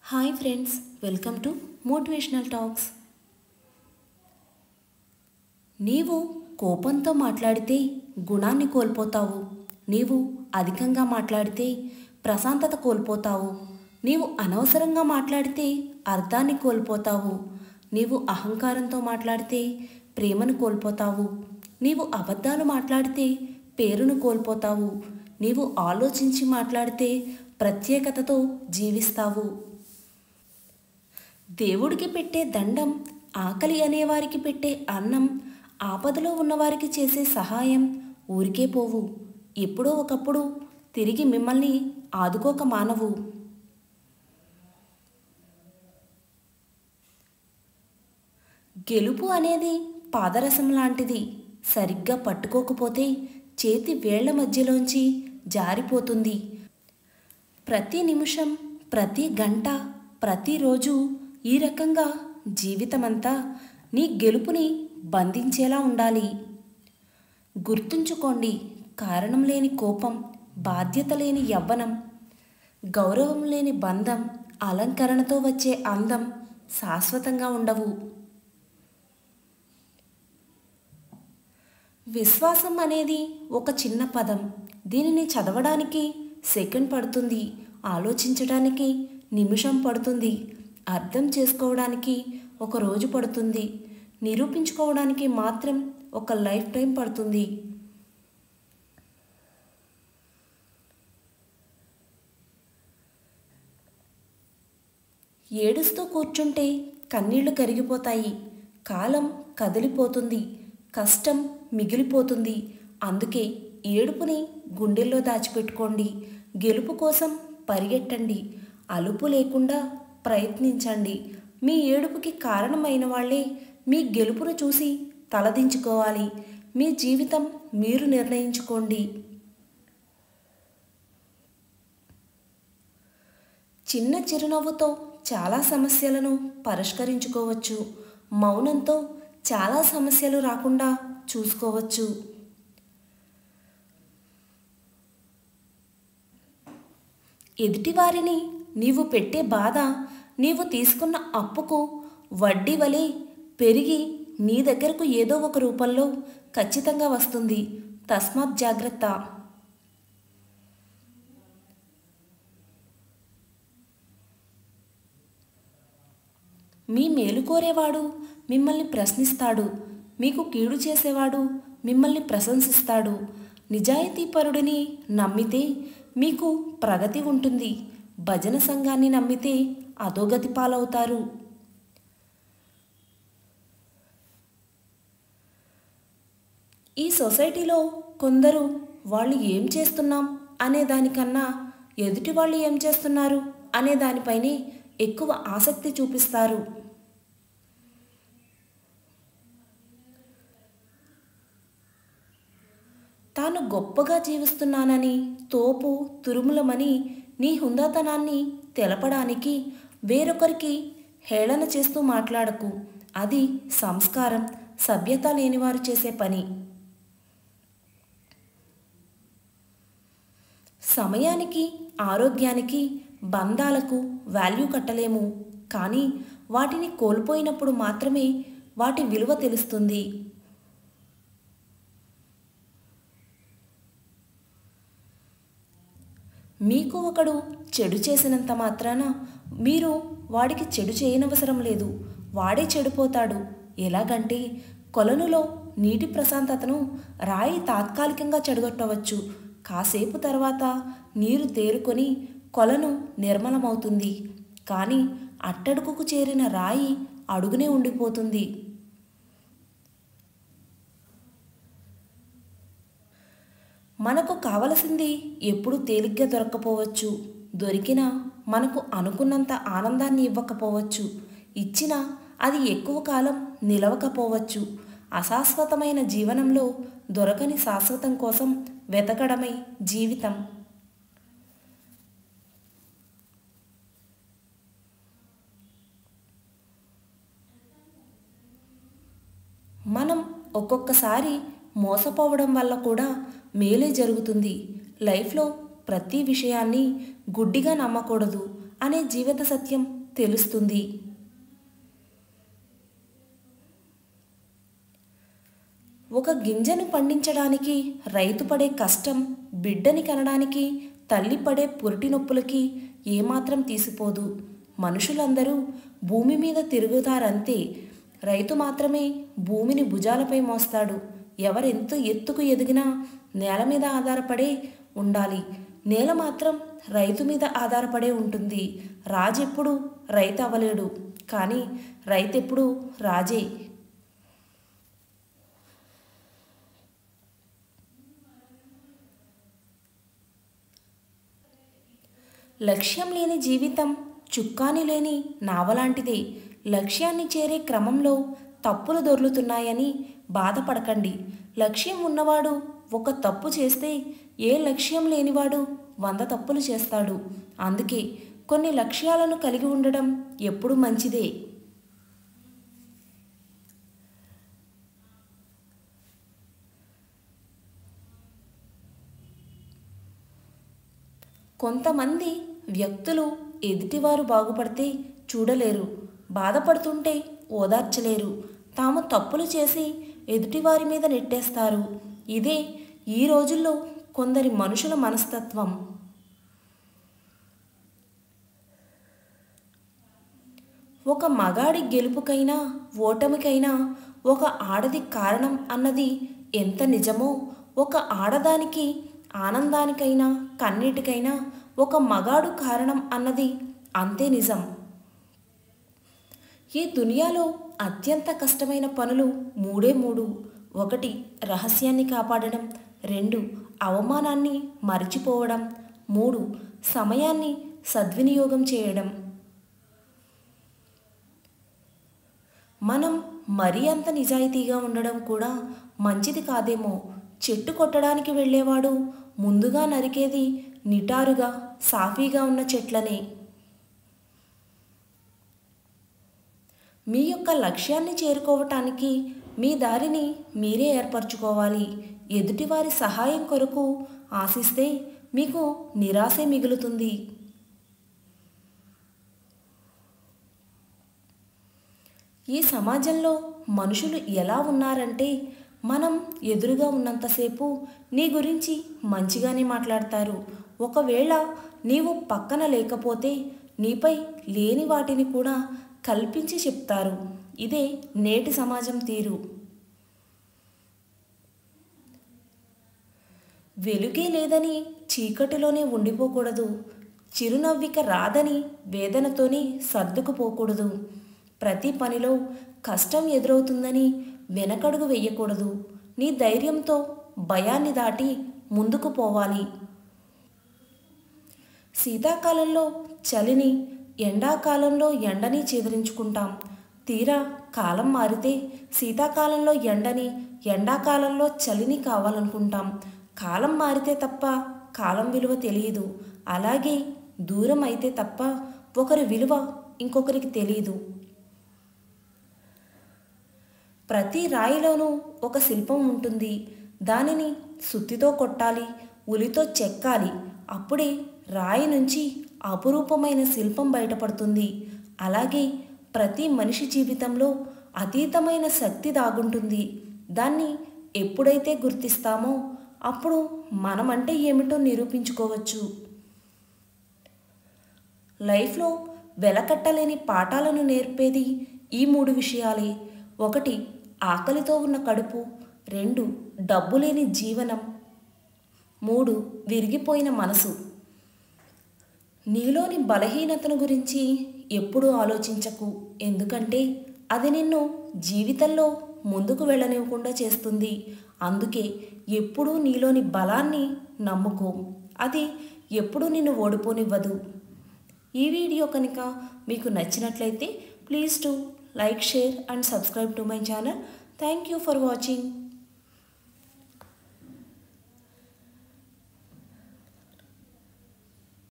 hi friends welcome to motivational talks నీవు కోపంతో మాట్లాడితే గుణాన్ని కోల్పోతావు నీవు అధికంగా మాట్లాడితే ప్రశాంతత కోల్పోతావు నీవు అనవసరంగా మాట్లాడితే అర్థాన్ని కోల్పోతావు నీవు అహంకారంతో మాట్లాడితే ప్రేమను కోల్పోతావు నీవు అబద్ధాలు మాట్లాడితే పేరును కోల్పోతావు నీవు ఆలోచించి మాట్లాడితే ప్రత్యేకతతో జీవిస్తావు దేవుడికి పెట్టే దండం ఆకలి అనేవారికి పెట్టే అన్నం ఆపదలో ఉన్నవారికి చేసే సహాయం ఊరికే పోవు ఎప్పుడో ఒకప్పుడు తిరిగి మిమ్మల్ని ఆదుకోక మానవు గెలుపు అనేది పాదరసం లాంటిది సరిగ్గా పట్టుకోకపోతే చేతి వేళ్ల మధ్యలోంచి జారిపోతుంది ప్రతి నిమిషం ప్రతి గంట ప్రతిరోజు ఈ రకంగా జీవితమంతా నీ గెలుపుని బంధించేలా ఉండాలి గుర్తుంచుకోండి కారణం లేని కోపం బాధ్యత లేని యవ్వనం గౌరవం లేని బంధం అలంకరణతో వచ్చే అందం శాశ్వతంగా ఉండవు విశ్వాసం అనేది ఒక చిన్న పదం దీనిని చదవడానికి సెకండ్ పడుతుంది ఆలోచించడానికి నిమిషం పడుతుంది అర్థం చేసుకోవడానికి ఒక రోజు పడుతుంది నిరూపించుకోవడానికి మాత్రం ఒక లైఫ్ టైం పడుతుంది ఏడుస్తూ కూర్చుంటే కన్నీళ్లు కరిగిపోతాయి కాలం కదిలిపోతుంది కష్టం మిగిలిపోతుంది అందుకే ఏడుపుని గుండెల్లో దాచిపెట్టుకోండి గెలుపు కోసం పరిగెట్టండి అలుపు లేకుండా ప్రయత్నించండి మీ ఏడుపుకి కారణమైన వాళ్ళే మీ గెలుపును చూసి తలదించుకోవాలి మీ జీవితం మీరు నిర్ణయించుకోండి చిన్న చిరునవ్వుతో చాలా సమస్యలను పరిష్కరించుకోవచ్చు మౌనంతో చాలా సమస్యలు రాకుండా చూసుకోవచ్చు ఎదుటివారిని నీవు పెట్టే బాధ నీవు తీసుకున్న అప్పుకు వడ్డీ వలె పెరిగి నీ దగ్గరకు ఏదో ఒక రూపంలో ఖచ్చితంగా వస్తుంది తస్మాత్ జాగ్రత్త మీ మేలు కోరేవాడు మిమ్మల్ని ప్రశ్నిస్తాడు మీకు కీడు చేసేవాడు మిమ్మల్ని ప్రశంసిస్తాడు నిజాయితీపరుడిని నమ్మితే మీకు ప్రగతి ఉంటుంది భజన సంఘాన్ని నమ్మితే అధోగతి పాలవుతారు ఈ సొసైటీలో కొందరు వాళ్ళు ఏం చేస్తున్నాం అనే దానికన్నా ఎదుటి వాళ్ళు ఏం చేస్తున్నారు అనే దానిపైనే ఎక్కువ ఆసక్తి చూపిస్తారు తాను గొప్పగా జీవిస్తున్నానని తోపు తురుములమని నీ హుందాతనాన్ని తెలపడానికి వేరొకరికి హేళన చేస్తూ మాట్లాడకు అది సంస్కారం సభ్యత లేనివారు చేసే పని సమయానికి ఆరోగ్యానికి బంధాలకు వాల్యూ కట్టలేము కానీ వాటిని కోల్పోయినప్పుడు మాత్రమే వాటి విలువ తెలుస్తుంది మీకు ఒకడు చెడు చేసినంత మాత్రాన మీరు వాడికి చెడు చేయనవసరం లేదు వాడే చెడిపోతాడు ఎలాగంటే కొలనులో నీటి ప్రశాంతతను రాయి తాత్కాలికంగా చెడగొట్టవచ్చు కాసేపు తర్వాత నీరు తేరుకొని కొలను నిర్మలమవుతుంది కానీ అట్టడుగుకు చేరిన రాయి అడుగునే ఉండిపోతుంది మనకు కావలసింది ఎప్పుడు తేలిగ్గా దొరక్కపోవచ్చు దొరికినా మనకు అనుకున్నంత ఆనందాన్ని ఇవ్వకపోవచ్చు ఇచ్చినా అది ఎక్కువ కాలం నిలవకపోవచ్చు అశాశ్వతమైన జీవనంలో దొరకని శాశ్వతం కోసం వెతకడమే జీవితం మనం ఒక్కొక్కసారి మోసపోవడం వల్ల కూడా మేలే జరుగుతుంది లైఫ్లో ప్రతి విషయాన్ని గుడ్డిగా నమ్మకూడదు అనే జీవిత సత్యం తెలుస్తుంది ఒక గింజను పండించడానికి రైతు పడే కష్టం బిడ్డని కనడానికి తల్లి పడే పురిటి నొప్పులకి ఏమాత్రం తీసిపోదు మనుషులందరూ భూమి మీద తిరుగుతారంతే రైతు మాత్రమే భూమిని భుజాలపై మోస్తాడు ఎవరెంత ఎత్తుకు ఎదిగినా నేల మీద ఆధారపడే ఉండాలి నేల మాత్రం రైతు మీద ఆధారపడే ఉంటుంది రాజెప్పుడు రైతు అవ్వలేడు కానీ రైతెప్పుడు రాజే లక్ష్యం లేని జీవితం చుక్కాని లేని నావలాంటిదే లక్ష్యాన్ని చేరే క్రమంలో తప్పులు దొర్లుతున్నాయని బాధపడకండి లక్ష్యం ఉన్నవాడు ఒక తప్పు చేస్తే ఏ లక్ష్యం లేనివాడు వంద తప్పులు చేస్తాడు అందుకే కొన్ని లక్ష్యాలను కలిగి ఉండడం ఎప్పుడు మంచిదే కొంతమంది వ్యక్తులు ఎదుటివారు బాగుపడితే చూడలేరు బాధపడుతుంటే ఓదార్చలేరు తాము తప్పులు చేసి ఎదుటివారి మీద నెట్టేస్తారు ఇదే ఈ రోజుల్లో కొందరి మనుషుల మనస్తత్వం ఒక మగాడి గెలుపుకైనా ఓటమికైనా ఒక ఆడది కారణం అన్నది ఎంత నిజమో ఒక ఆడదానికి ఆనందానికైనా కన్నీటికైనా ఒక మగాడు కారణం అన్నది అంతే నిజం ఈ దునియాలో అత్యంత కష్టమైన పనులు మూడే మూడు ఒకటి రహస్యాన్ని కాపాడడం రెండు అవమానాన్ని మరిచిపోవడం మూడు సమయాన్ని సద్వినియోగం చేయడం మనం మరీ అంత నిజాయితీగా ఉండడం కూడా మంచిది కాదేమో చెట్టు కొట్టడానికి వెళ్ళేవాడు ముందుగా నరికేది నిటారుగా సాఫీగా ఉన్న చెట్లనే మీ యొక్క లక్ష్యాన్ని చేరుకోవటానికి మీ దారిని మీరే ఏర్పరచుకోవాలి ఎదుటివారి సహాయం కొరకు ఆశిస్తే మీకు నిరాశే మిగులుతుంది ఈ సమాజంలో మనుషులు ఎలా ఉన్నారంటే మనం ఎదురుగా ఉన్నంతసేపు నీ గురించి మంచిగానే మాట్లాడతారు ఒకవేళ నీవు పక్కన లేకపోతే నీపై లేని వాటిని కూడా కల్పించి చెప్తారు ఇదే నేటి సమాజం తీరు వెలుగే లేదని చీకటిలోనే ఉండిపోకూడదు చిరునవ్విక రాదని వేదనతోని సర్దుకుపోకూడదు ప్రతి పనిలో కష్టం ఎదురవుతుందని వెనకడుగు వెయ్యకూడదు నీ ధైర్యంతో భయాన్ని దాటి ముందుకు పోవాలి శీతాకాలంలో చలిని ఎండాకాలంలో ఎండని చెదిరించుకుంటాం తీరా కాలం మారితే శీతాకాలంలో ఎండని ఎండాకాలంలో చలిని కావాలనుకుంటాం కాలం మారితే తప్ప కాలం విలువ తెలియదు అలాగే దూరం అయితే తప్ప ఒకరి విలువ ఇంకొకరికి తెలియదు ప్రతి రాయిలోనూ ఒక శిల్పం ఉంటుంది దానిని సుత్తితో కొట్టాలి ఉలితో చెక్కాలి అప్పుడే రాయి నుంచి అపురూపమైన శిల్పం బయటపడుతుంది అలాగే ప్రతి మనిషి జీవితంలో అతీతమైన శక్తి దాగుంటుంది దాన్ని ఎప్పుడైతే గుర్తిస్తామో అప్పుడు మనమంటే ఏమిటో నిరూపించుకోవచ్చు లైఫ్లో వెలకట్టలేని పాఠాలను నేర్పేది ఈ మూడు విషయాలే ఒకటి ఆకలితో ఉన్న కడుపు రెండు డబ్బు లేని జీవనం మూడు విరిగిపోయిన మనసు నీలోని బలహీనతను గురించి ఎప్పుడూ ఆలోచించకు ఎందుకంటే అది నిన్ను జీవితంలో ముందుకు వెళ్ళనివ్వకుండా చేస్తుంది అందుకే ఎప్పుడూ నీలోని బలాన్ని నమ్ముకో అది ఎప్పుడూ నిన్ను ఓడిపోనివ్వదు ఈ వీడియో కనుక మీకు నచ్చినట్లయితే please to like share and subscribe to my channel thank you for watching